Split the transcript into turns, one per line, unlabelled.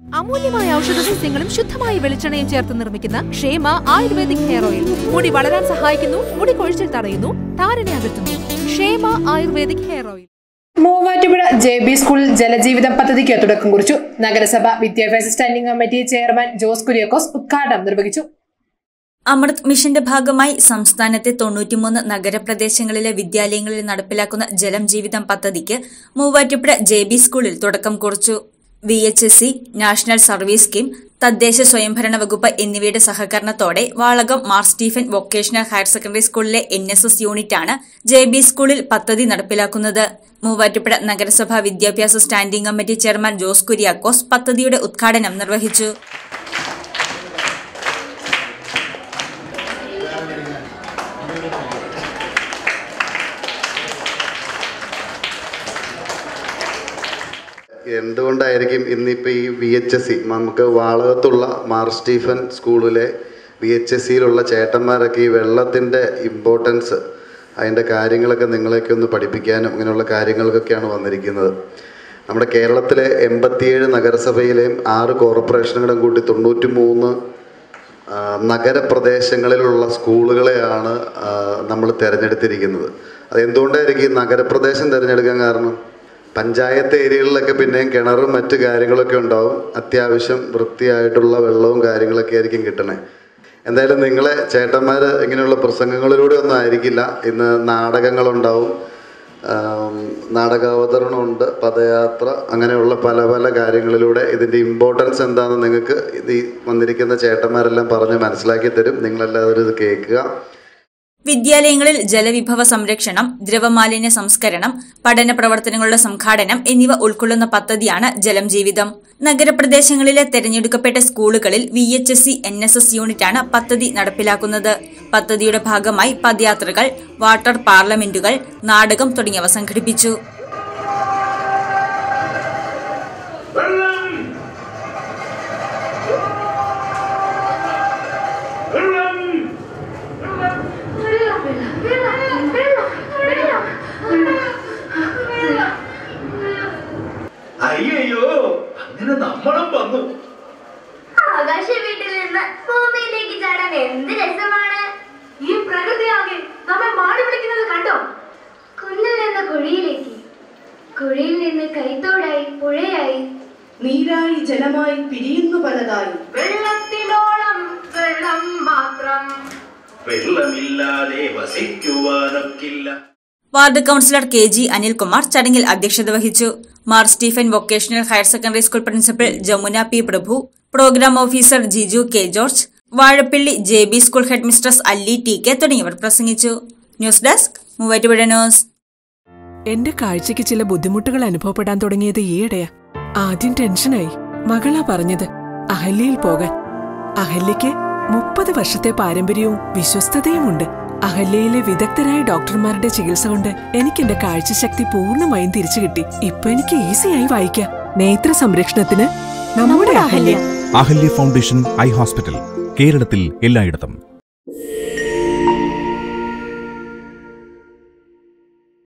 അമൂല്യമായ ഔഷധ സസ്യങ്ങളും ശുദ്ധമായ വെളിച്ചെണ്ണയും ചേർത്ത് നിർമ്മിക്കുന്ന ക്ഷേമ ആയുർവേദിക് ഹെയർ ഓയിൽ മുടി വളരാൻ സഹായിക്കുന്നു മുടി കൊഴിച്ചിൽ തടയുന്നു താരനെ അകറ്റുന്നു Kshema ayurvedic hair oil
Muvattupuzha J B സ്കൂളിൽ ജലജീവിതം പദ്ധതിക്ക് തുടക്കം കുറിച്ചു നഗരസഭ വിദ്യാഭ്യാസ standing committee chairman Jose Kuriakose ഉദ്ഘാടനം നിർവഹിച്ചു
അമൃത് മിഷന്റെ ഭാഗമായി സംസ്ഥാനത്തെ തൊണ്ണൂറ്റിമൂന്ന് നഗരപ്രദേശങ്ങളിലെ വിദ്യാലയങ്ങളിൽ നടപ്പിലാക്കുന്ന ജലം ജീവിതം പദ്ധതിക്ക് മൂവാറ്റുപുഴ ജെ ബി സ്കൂളിൽ തുടക്കം കുറിച്ചു V H S C national service scheme തദ്ദേശ സ്വയംഭരണ വകുപ്പ് എന്നിവയുടെ സഹകരണത്തോടെ Valakom Mar Stephen vocational higher secondary സ്കൂളിലെ എൻ എസ് എസ് യൂണിറ്റാണ് ജെ ബി സ്കൂളിൽ പദ്ധതി നടപ്പിലാക്കുന്നത് മൂവാറ്റുപുഴ നഗരസഭാ വിദ്യാഭ്യാസ standing committee chairman Jose Kuriakose പദ്ധതിയുടെ ഉദ്ഘാടനം നിർവഹിച്ചു
എന്തുകൊണ്ടായിരിക്കും ഇന്നിപ്പോൾ ഈ വി എച്ച് എസ് സി നമുക്ക് വാളകത്തുള്ള മാർ സ്റ്റീഫൻ സ്കൂളിലെ വി എച്ച് എസ് സിയിലുള്ള ചേട്ടന്മാരൊക്കെ ഈ വെള്ളത്തിൻ്റെ ഇമ്പോർട്ടൻസ് അതിൻ്റെ കാര്യങ്ങളൊക്കെ നിങ്ങളെയൊക്കെ ഒന്ന് പഠിപ്പിക്കാനും ഇങ്ങനെയുള്ള കാര്യങ്ങൾക്കൊക്കെയാണ് വന്നിരിക്കുന്നത് നമ്മുടെ കേരളത്തിലെ എൺപത്തിയേഴ് നഗരസഭയിലെയും ആറ് കോർപ്പറേഷനുകളും കൂട്ടി തൊണ്ണൂറ്റി മൂന്ന് ആ, നഗരപ്രദേശങ്ങളിലുള്ള സ്കൂളുകളെയാണ് നമ്മൾ തിരഞ്ഞെടുത്തിരിക്കുന്നത് അതെന്തുകൊണ്ടായിരിക്കും ഈ നഗരപ്രദേശം തിരഞ്ഞെടുക്കാൻ കാരണം പഞ്ചായത്ത് ഏരിയകളിലൊക്കെ പിന്നെയും കിണറും മറ്റു കാര്യങ്ങളൊക്കെ ഉണ്ടാവും അത്യാവശ്യം വൃത്തിയായിട്ടുള്ള വെള്ളവും കാര്യങ്ങളൊക്കെ ആയിരിക്കും കിട്ടണേ എന്തായാലും നിങ്ങളെ ചേട്ടന്മാർ ഇങ്ങനെയുള്ള പ്രസംഗങ്ങളിലൂടെ ഒന്നും ആയിരിക്കില്ല ഇന്ന് നാടകങ്ങളുണ്ടാവും ആം, നാടകാവതരണമുണ്ട് പദയാത്ര അങ്ങനെയുള്ള പല പല കാര്യങ്ങളിലൂടെ ഇതിൻ്റെ ഇമ്പോർട്ടൻസ് എന്താണെന്ന് നിങ്ങൾക്ക് ഇത് ഈ വന്നിരിക്കുന്ന ചേട്ടന്മാരെല്ലാം പറഞ്ഞ് മനസ്സിലാക്കി തരും നിങ്ങളെല്ലാവരും ഇത് കേൾക്കുക
വിദ്യാലയങ്ങളിൽ ജലവിഭവ സംരക്ഷണം ദ്രവമാലിന്യ സംസ്കരണം പഠന പ്രവർത്തനങ്ങളുടെ സംഘാടനം എന്നിവ ഉൾക്കൊള്ളുന്ന പദ്ധതിയാണ് ജലം ജീവിതം നഗരപ്രദേശങ്ങളിലെ തെരഞ്ഞെടുക്കപ്പെട്ട സ്കൂളുകളിൽ V H S C N S S യൂണിറ്റാണ് പദ്ധതി നടപ്പിലാക്കുന്നത് പദ്ധതിയുടെ ഭാഗമായി പദയാത്രകൾ വാട്ടർ പാർലമെന്റുകൾ നാടകം തുടങ്ങിയവ സംഘടിപ്പിച്ചു
അയ്യോ അങ്ങനെ നമ്മളും വന്നു
ആകാശ വീട്ടിൽ നിന്ന് ഭൂമിയിലേക്ക് ചാടാൻ എന്ത് രസമാണ് ഈ പ്രകൃതിയാകെ നമ്മെ മാടി വിളിക്കുന്നത് കണ്ടോ കുന്നിൽ നിന്ന് കുഴിയിലേക്ക് കുഴിയിൽ നിന്ന് കൈത്തോടായി പുഴയായി
നീരായി ജലമായി പിരിയുന്നു പലതായി
വെള്ളത്തിനോളം വെള്ളം മാത്രം
വെള്ളമില്ലാതെ വസിക്കുവാനൊക്കില്ല
ward councillor K G Anilkumar ചടങ്ങിൽ അധ്യക്ഷത വഹിച്ചു Mar Stephen vocational higher secondary school principal Jamuna P Prabhu programme officer Jiju K George Vazhappilly J B school head mistress Alli T K തുടങ്ങിയവർ പ്രസംഗിച്ചു ന്യൂസ് ഡെസ്ക് മൂവാറ്റുപുഴ ന്യൂസ്
എന്റെ കാഴ്ചയ്ക്ക് ചില ബുദ്ധിമുട്ടുകൾ അനുഭവപ്പെടാൻ തുടങ്ങിയത് ഈയിടെയാ ആദ്യം ടെൻഷനായി മകളാ പറഞ്ഞത് അഹല്യയിൽ പോകാൻ അഹല്യയ്ക്ക് മുപ്പത് വർഷത്തെ പാരമ്പര്യവും വിശ്വസ്തതയുമുണ്ട് അഹല്യയിലെ വിദഗ്ധരായ ഡോക്ടർമാരുടെ ചികിത്സ കൊണ്ട് എനിക്ക് എന്റെ കാഴ്ചശക്തി പൂർണ്ണമായും തിരിച്ചു കിട്ടി ഇപ്പൊ എനിക്ക് ഈസിയായി വായിക്കാം നേത്ര സംരക്ഷണത്തിന് നമ്മുടെ Ahalya
Ahalya foundation eye hospital കേരളത്തിൽ എല്ലായിടത്തും